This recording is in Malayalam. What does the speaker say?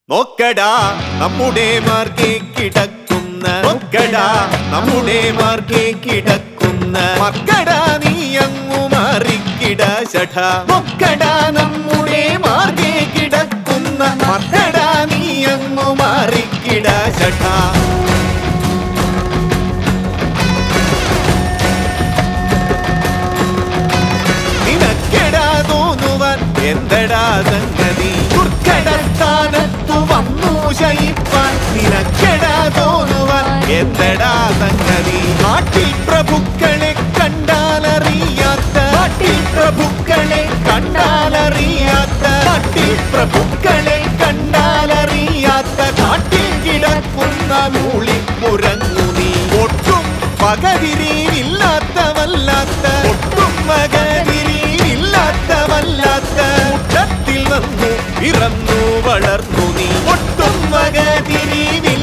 നോക്കടാ നമ്മുടെ മാർഗെ കിടക്കുന്ന നോക്കടാ നമ്മുടെ മാർഗെ കിടക്കുന്ന മക്കടാ നീ അങ്ങു മാറിക്കിട ശഠ നോക്കടാ നമ്മുടെ മാർഗെ കിടക്കുന്ന മക്കടാ നീ അങ്ങു മാറിക്കിട ശഠ നിനക്കെടാ തോന്നുവാൻ എന്തടാ സംഗതി ദുർഘടസ്ഥാനത്തു വന്നു ശയിപ്പാൻ നിനക്കെടാ തോന്നുവാൻ എന്തടാ സംഗതി നാട്ടിൽ പ്രഭുക്കളെ കണ്ടാലറിയാത്ത നാട്ടിൽ പ്രഭുക്കളെ കണ്ടാലറിയാത്ത നാട്ടിൽ പ്രഭുക്കളെ കണ്ടാലറിയാത്ത കാട്ടിൽ കിടക്കുന്ന മൂളിപ്പുറങ്ങു നീ ഒട്ടും പകതിരിയില്ലാത്ത വല്ലാത്ത ഒട്ടും പകതിരിയില്ലാത്ത വല്ലാത്ത കൂട്ടത്തിൽ വന്നു പിറന്നു വളർന്നു നീ ഒട്ടും പകതിരിയില്ലാത്ത